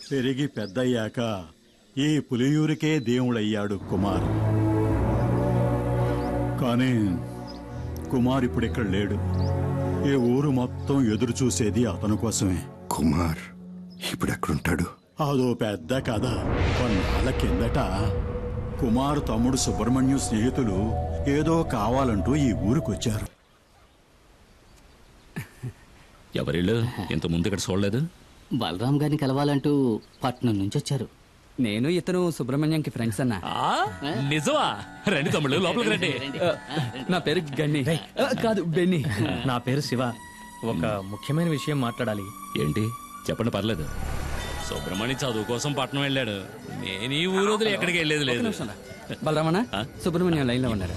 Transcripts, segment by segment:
పెరిగి పెద్దయ్యాక ఈ పులియూరికే దేవుడయ్యాడు కుమార్ కానీ కుమార్ ఇప్పుడు ఇక్కడ లేడు ఈ ఊరు మొత్తం ఎదురు చూసేది అతని కోసమే కుమార్ ఇప్పుడు ఎక్కడుంటాడు అదో పెద్ద కథ కొన్నాళ్ళ కిందట కుమార్ తమ్ముడు సుబ్రహ్మణ్యం స్నేహితులు ఏదో కావాలంటూ ఈ ఊరికొచ్చారు ఎవరిళ్ళు ఇంత ముందు ఇక్కడ చూడలేదు బలరాం గారిని కలవాలంటూ పట్నం నుంచి వచ్చారు నేను ఇతను సుబ్రహ్మణ్యంకి ఫ్రెండ్స్ అన్నా ఆ, నిజమా రండి తమ్ముళ్ళు లోపలికి రండి ఆ, నా పేరు గన్ని ఆ, కాదు బెన్ని నా పేరు శివ ఒక ముఖ్యమైన విషయం మాట్లాడాలి ఏంటి చెప్పండి పర్లేదు సుబ్రహ్మణ్యం చదువు కోసం పట్నం వెళ్ళాడు నేను ఈ ఊరు వదిలి ఎక్కడికి వెళ్ళేది లేదు బలరామణ ఆ? సుబ్రహ్మణ్యం లైన్ లో ఉన్నారు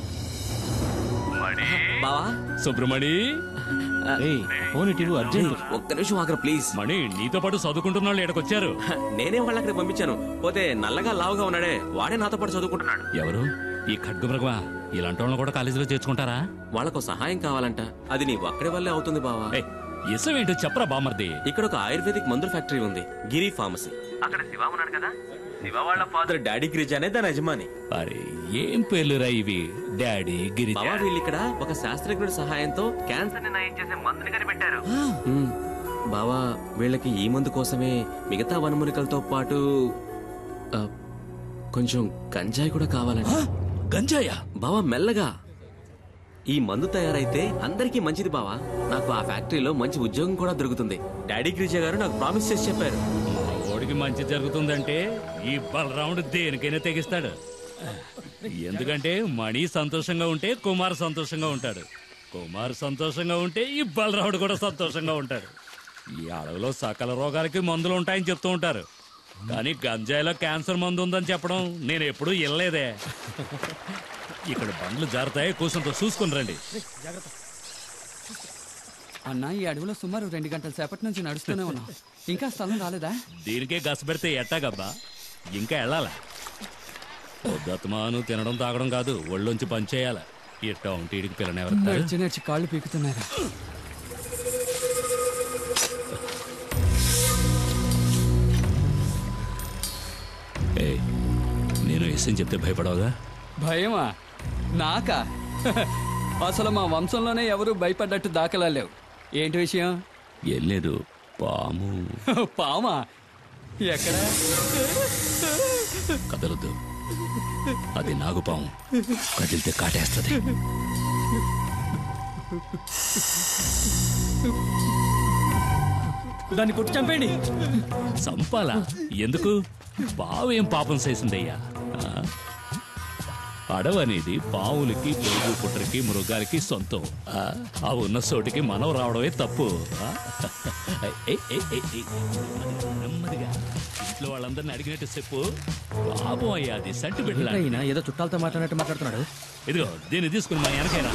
బావా సుబ్రహ్మణి ఫోన్ ఇటు అర్జెంట్ ఒక్క నిమిషం ఆగరా ప్లీజ్ మణి నీతో పాటు చదువుకుంటున్న వాళ్ళు ఇక్కడికి వచ్చారు నేనే వాళ్ళ అక్కడ పంపించాను పోతే నల్లగా లావుగా ఉన్నాడే వాడే నాతో పాటు చదువుకుంటున్నాడు ఎవరు ఈ ఖడ్గమృగమా ఇలాంటి వాళ్ళని కూడా కాలేజీలో చేర్చుకుంటారా వాళ్ళకు సహాయం కావాలంట అది నీ ఒక్కడి వల్లే అవుతుంది బావా ఏయ్, ఇసం ఏంటో చెప్పరా బామర్ది ఇక్కడ ఒక ఆయుర్వేదిక్ మందుల ఫ్యాక్టరీ ఉంది గిరి ఫార్మసీ అక్కడ శివ ఉన్నాడు కదా శివ వాళ్ళ ఫాదర్ డాడీ గిరిజ అనే దాని యజమాని అరే ఏం పేర్లురా ఇవి డాడీ గిరి బావా వీళ్ళు ఇక్కడ ఒక శాస్త్రజ్ఞుడి సహాయంతో క్యాన్సర్ ని నయం చేసే మందుని కనిపెట్టారు బావా వీళ్ళకి ఈ మందు కోసమే మిగతా వనమూలికలతో పాటు ఆ, కొంచెం గంజాయి కూడా కావాలంట గంజాయా బావా మెల్లగా ఈ మందు తయారైతే అందరికీ మంచిది బావా నాకు ఆ ఫ్యాక్టరీలో మంచి ఉద్యోగం కూడా దొరుకుతుంది డాడీ గిరిజ గారు నాకు ప్రామిస్ చేసి చెప్పారు మా ఓడికి మంచి జరుగుతుందంటే ఈ బలరాముడు దేనికైనా తెగిస్తాడు ఎందుకంటే మణి సంతోషంగా ఉంటే కుమార్ సంతోషంగా ఉంటాడు కుమార్ సంతోషంగా ఉంటే ఈ బలరాముడు కూడా సంతోషంగా ఉంటాడు ఈ అడవిలో సకల రోగాలకి మందులు ఉంటాయని చెప్తూ ఉంటారు కానీ గంజాయిలో క్యాన్సర్ మందు ఉందని చెప్పడం నేను ఎప్పుడూ ఇల్లలేదే ఇక్కడ బండ్లు జారుతాయి కూర్చుంటూ చూసుకుని రండి అన్న ఈ అడవిలో సుమారు రెండు గంటల సేపటి నుంచి నడుస్తూనే ఉన్నాం ఇంకా స్థలం రాలేదా దీనికే గస పెడితే ఎట్టాగబ్బా ఇంకా వెళ్ళాలా పొద్దుమాను తినడం తాగడం కాదు ఒళ్ళొంచి పనిచేయాల ఇట్ట ఉంటే ఇడికి పిల్లనెవరు నడిచి నడిచి కాళ్ళు పీకుతున్నారు ఏయ్, నేను ఎస్ఎం చెప్తే భయపడవుగా భయమా నాకా అసలు మా వంశంలోనే ఎవరు భయపడ్డట్టు దాఖలా లేవు ఏంటి విషయం ఏం లేదు పాము పామా ఎక్కడ కదలదు అది నాగుపాము కదిలితే కాటేస్తుంది దాన్ని కొట్టి చంపేయండి చంపాలా ఎందుకు పావు ఏం పాపం చేసిందయ్యా ఆ? అడవనేది పావులకి పొరుగు పుట్టరికి మృగాలకి సొంతం ఆ? ఆ ఉన్న చోటికి మనం రావడమే తప్పు ఆ? ఏయ్, ఏయ్, ఏయ్, ఏయ్. నెమ్మదిగా, నెమ్మదిగా ఇంట్లో వాళ్ళందరిని అడిగినట్టు చెప్పు పాపం అయ్యా అది సంటి బిడ్డలా ఈయన ఏదో చుట్టాలతో మాట్లాడినట్టు మాట్లాడుతున్నాడు ఇదిగో దీన్ని తీసుకుని మా వెనకైనా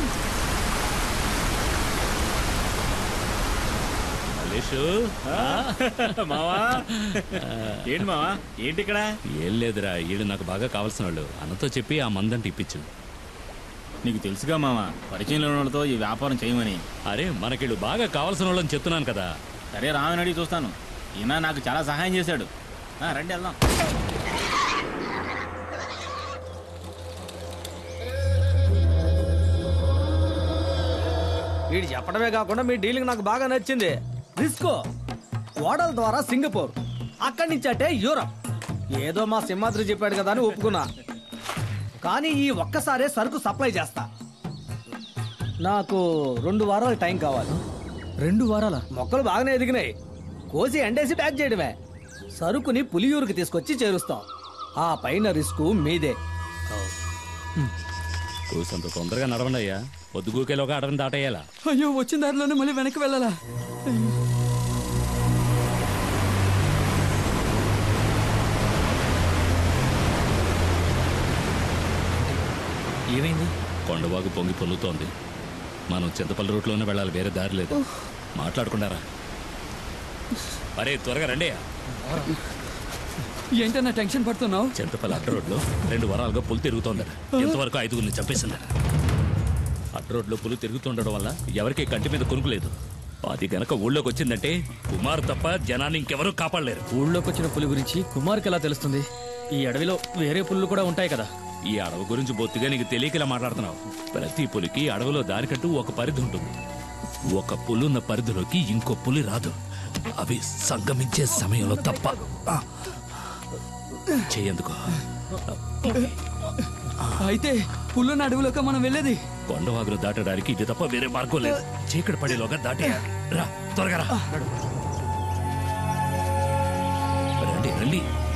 మల్లేషు మావా ఏంటి మావా ఏంటి ఇక్కడ ఏం లేదురా ఈడు నాకు బాగా కావాల్సిన వాళ్ళు అన్నతో చెప్పి ఆ మందంట ఇప్పించు నీకు తెలుసుగా మావా పరిచయంలో ఉన్న వాళ్ళతో ఈ వ్యాపారం చేయమని అరే మనకిళ్ళు బాగా కావాల్సిన వాళ్ళని చెప్తున్నాను కదా సరే రామని అడిగి చూస్తాను ఈయన నాకు చాలా సహాయం చేశాడు ఆ, రండి వెళ్దాం వీడు చెప్పడమే కాకుండా మీ డీలింగ్ నాకు బాగా నచ్చింది రిస్కో ఓడల ద్వారా సింగపూర్ అక్కడి నుంచి అంటే యూరప్ ఏదో మా సింహాద్రి చెప్పాడు కదా అని ఒప్పుకున్నా కానీ ఈ ఒక్కసారే సరుకు సప్లై చేస్తా నాకు రెండు వారాలు టైం కావాలి రెండు వారాల మొక్కలు బాగానే ఎదిగినాయి కోసి ఎండేసి ప్యాక్ చేయడమే సరుకుని పులియూరుకి తీసుకొచ్చి చేరుస్తాం ఆ పైన రిస్క్ మీదే కూసంత తొందరగా నడవండి అయ్యా పొద్దుగూకేలోగా అడవిని దాటేయాలా అయ్యో వచ్చిన దారిలోనే మళ్ళీ వెనక్కి వెళ్ళాలా ఏమైంది కొండవాగు పొంగి పొల్లుతోంది మనం చింతపల్లి రూట్లోనే వెళ్ళాలి వేరే దారి లేదు మాట్లాడుకున్నారా అరే త్వరగా రండి ఏంటన్నా టెన్షన్ పడుతున్నావు చింతపల్లి అడ్డ రోడ్లో రెండు వరాలుగా పులి తిరుగుతోందట ఇంతవరకు ఐదుగురిని చంపేసిందట అడ్డ రోడ్లో పులి తిరుగుతుండడం వల్ల ఎవరికి కంటి మీద కొనుక్కు లేదు అది గనక ఊళ్ళోకి వచ్చిందంటే కుమార్ తప్ప జనాన్ని ఇంకెవరూ కాపాడలేరు ఊళ్ళోకి వచ్చిన పులి గురించి కుమార్కి ఎలా తెలుస్తుంది ఈ అడవిలో వేరే పుల్లు కూడా ఉంటాయి కదా ఈ అడవి గురించి బొత్తిగా నీకు తెలియక ఇలా మాట్లాడుతున్నావు ప్రతి పులికి అడవిలో దానికంటూ ఒక పరిధి ఉంటుంది ఒక పులున్న పరిధిలోకి ఇంకో పులి రాదు అవి సంగమించే సమయంలో తప్ప ఆ. చెయ్యందుకో అయితే పుల్లున్న అడవిలోకి మనం వెళ్ళేది కొండవాగులు దాటడానికి ఇది తప్ప వేరే మార్గం లేదు చీకటి పడేలోగా దాటేయాలి రా త్వరగా రా రండి రండి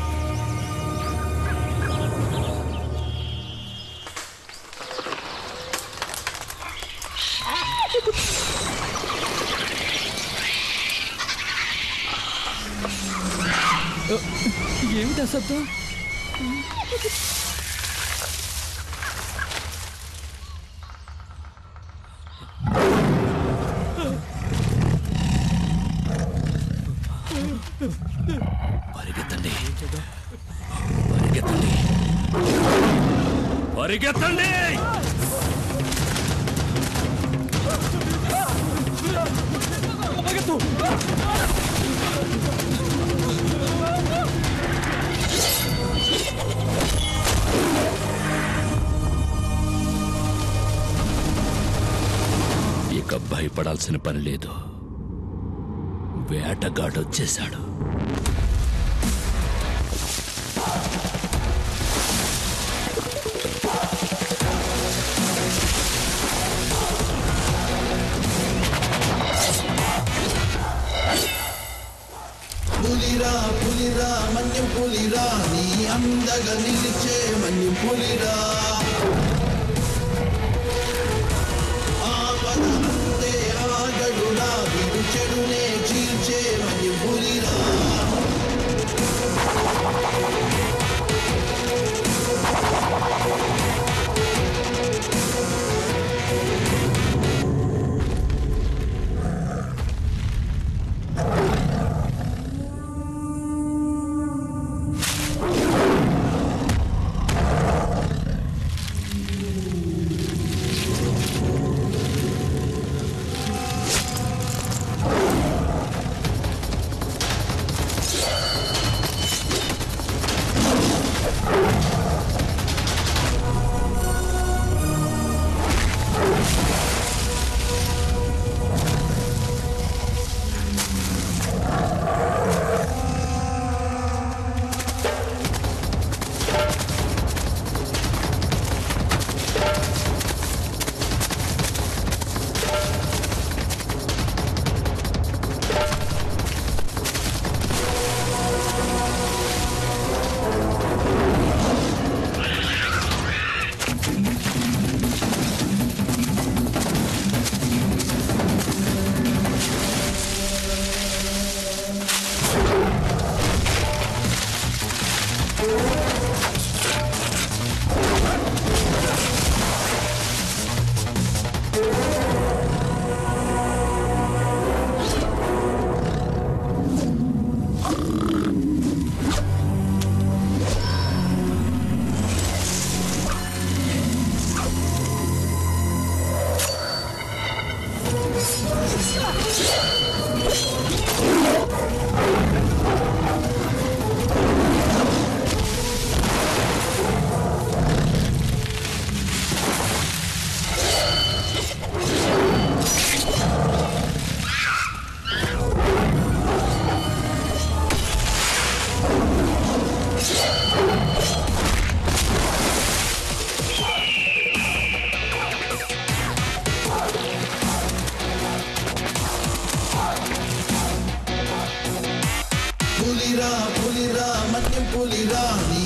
ఏమిటి ఆ శబ్దం పరిగెత్తండి పరిగెత్తండి పరిగెత్తండి ఇక భయపడాల్సిన పని లేదు వేటగాడు వచ్చేశాడు పులిరా పులిరా మన్యం పులిరా నీ అందగా నిలిచే మన్యం పులిరా ఆపద అంతే ఆగడురా విడు చెడునే చీల్చే మన్యం పులిరా పులిరా పులిరా మన్యం పులిరా నీ